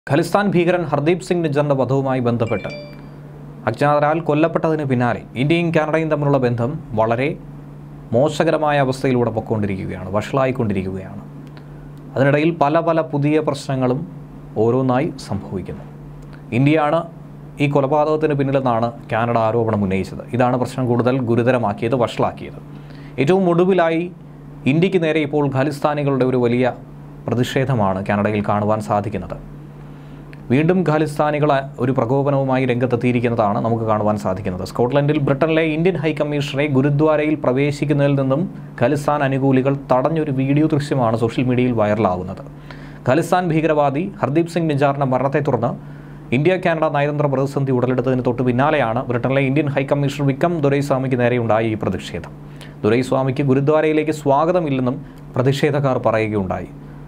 ഖലിസ്ഥാൻ ഭീകരൻ ഹർദീപ് സിംഗ് നിജറിന്റെ വധവുമായി ബന്ധപ്പെട്ട് അജ്ഞാതരാൽ കൊല്ലപ്പെട്ടതിന് പിന്നാലെ ഇന്ത്യയും കാനഡയും തമ്മിലുള്ള ബന്ധം വളരെ മോശകരമായ അവസ്ഥയിലൂടെ പൊയ്ക്കൊണ്ടിരിക്കുകയാണ് വഷളായിക്കൊണ്ടിരിക്കുകയാണ് അതിനിടയിൽ പല പല പുതിയ പ്രശ്നങ്ങളും ഓരോന്നായി സംഭവിക്കുന്നു ഇന്ത്യയാണ് ഈ കൊലപാതകത്തിന് പിന്നിലെന്നാണ് കാനഡ ആരോപണം ഉന്നയിച്ചത് ഇതാണ് പ്രശ്നം കൂടുതൽ ഗുരുതരമാക്കിയത് വഷളാക്കിയത് ഏറ്റവും ഒടുവിലായി ഇന്ത്യക്ക് നേരെ ഇപ്പോൾ ഖാലിസ്ഥാനികളുടെ ഒരു വലിയ പ്രതിഷേധമാണ് കാനഡയിൽ കാണുവാൻ സാധിക്കുന്നത് വീണ്ടും ഖാലിസ്ഥാനികൾ ഒരു പ്രകോപനവുമായി രംഗത്തെത്തിയിരിക്കുന്നതാണ് നമുക്ക് കാണുവാൻ സാധിക്കുന്നത് സ്കോട്ട്ലൻഡിൽ ബ്രിട്ടനിലെ ഇന്ത്യൻ ഹൈക്കമ്മീഷണറെ ഗുരുദ്വാരയിൽ പ്രവേശിക്കുന്നതിൽ നിന്നും ഖലിസ്ഥാൻ അനുകൂലികൾ തടഞ്ഞൊരു വീഡിയോ ദൃശ്യമാണ് സോഷ്യൽ മീഡിയയിൽ വൈറലാകുന്നത് ഖലിസ്ഥാൻ ഭീകരവാദി ഹർദീപ് സിംഗ് നിജാറിന്റെ മരണത്തെ തുടർന്ന് ഇന്ത്യ കാനഡ നയതന്ത്ര പ്രതിസന്ധി ഉടലെടുത്തതിന് തൊട്ട് പിന്നാലെയാണ് ബ്രിട്ടനിലെ ഇന്ത്യൻ ഹൈക്കമ്മീഷണർ വിക്രം ദുരൈസ്വാമിക്ക് നേരെയുണ്ടായ ഈ പ്രതിഷേധം ദുരൈസ്വാമിക്ക് ഗുരുദ്വാരയിലേക്ക് സ്വാഗതമില്ലെന്നും പ്രതിഷേധക്കാർ പറയുകയുണ്ടായി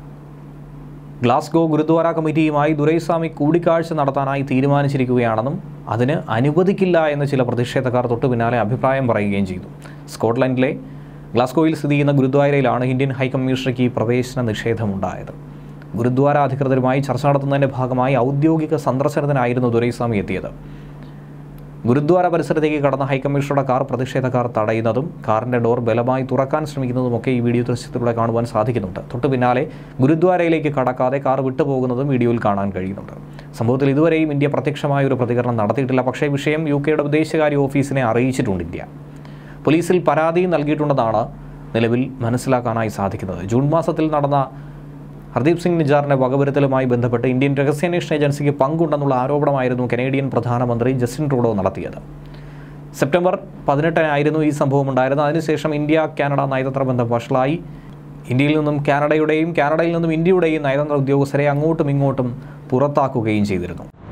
ഗ്ലാസ്ഗോ ഗുരുദ്വാര കമ്മിറ്റിയുമായി ദുരൈസ്വാമി കൂടിക്കാഴ്ച നടത്താനായി തീരുമാനിച്ചിരിക്കുകയാണെന്നും അതിന് അനുവദിക്കില്ല എന്ന് ചില പ്രതിഷേധക്കാർ തൊട്ടു പിന്നാലെ അഭിപ്രായം പറയുകയും ചെയ്തു സ്കോട്ട്ലൻഡിലെ ഗ്ലാസ്ഗോയിൽ സ്ഥിതി ചെയ്യുന്ന ഗുരുദ്വാരയിലാണ് ഇന്ത്യൻ ഹൈക്കമ്മീഷണർക്ക് ഈ പ്രവേശന നിഷേധമുണ്ടായത് ഗുരുദ്വാര അധികൃതരുമായി ചർച്ച നടത്തുന്നതിൻ്റെ ഭാഗമായി ഔദ്യോഗിക സന്ദർശനത്തിനായിരുന്നു ദുരൈസ്വാമി എത്തിയത് ഗുരുദ്വാര പരിസരത്തേക്ക് കടന്ന ഹൈക്കമ്മീഷണറുടെ കാർ പ്രതിഷേധക്കാർ തടയുന്നതും കാറിന്റെ ഡോർ ബലമായി തുറക്കാൻ ശ്രമിക്കുന്നതുമൊക്കെ ഈ വീഡിയോ ദൃശ്യത്തിലൂടെ കാണുവാൻ സാധിക്കുന്നുണ്ട് തൊട്ടു പിന്നാലെ ഗുരുദ്വാരയിലേക്ക് കടക്കാതെ കാർ വിട്ടുപോകുന്നതും വീഡിയോയിൽ കാണാൻ കഴിയുന്നുണ്ട് സംഭവത്തിൽ ഇതുവരെയും ഇന്ത്യ പ്രത്യക്ഷമായ ഒരു പ്രതികരണം നടത്തിയിട്ടില്ല പക്ഷേ വിഷയം യു കെയുടെ വിദേശകാര്യ ഓഫീസിനെ അറിയിച്ചിട്ടുണ്ട് ഇന്ത്യ പോലീസിൽ പരാതിയും നൽകിയിട്ടുണ്ടെന്നാണ് നിലവിൽ മനസ്സിലാക്കാനായി സാധിക്കുന്നത് ജൂൺ മാസത്തിൽ നടന്ന ഹർദീപ് സിംഗ് നിജാറിന്റെ വകവരുത്തലുമായി ബന്ധപ്പെട്ട് ഇന്ത്യൻ രഹസ്യാന്വേഷണ ഏജൻസിക്ക് പങ്കുണ്ടെന്നുള്ള ആരോപണമായിരുന്നു കനേഡിയൻ പ്രധാനമന്ത്രി ജസ്റ്റിൻ ട്രൂഡോ നടത്തിയത് സെപ്റ്റംബർ പതിനെട്ടിനായിരുന്നു ഈ സംഭവം ഉണ്ടായിരുന്നത് അതിനുശേഷം ഇന്ത്യ കാനഡ നയതന്ത്ര ബന്ധം വഷളായി ഇന്ത്യയിൽ നിന്നും കാനഡയുടെയും കാനഡയിൽ നിന്നും ഇന്ത്യയുടെയും നയതന്ത്ര ഉദ്യോഗസ്ഥരെ അങ്ങോട്ടും ഇങ്ങോട്ടും പുറത്താക്കുകയും ചെയ്തിരുന്നു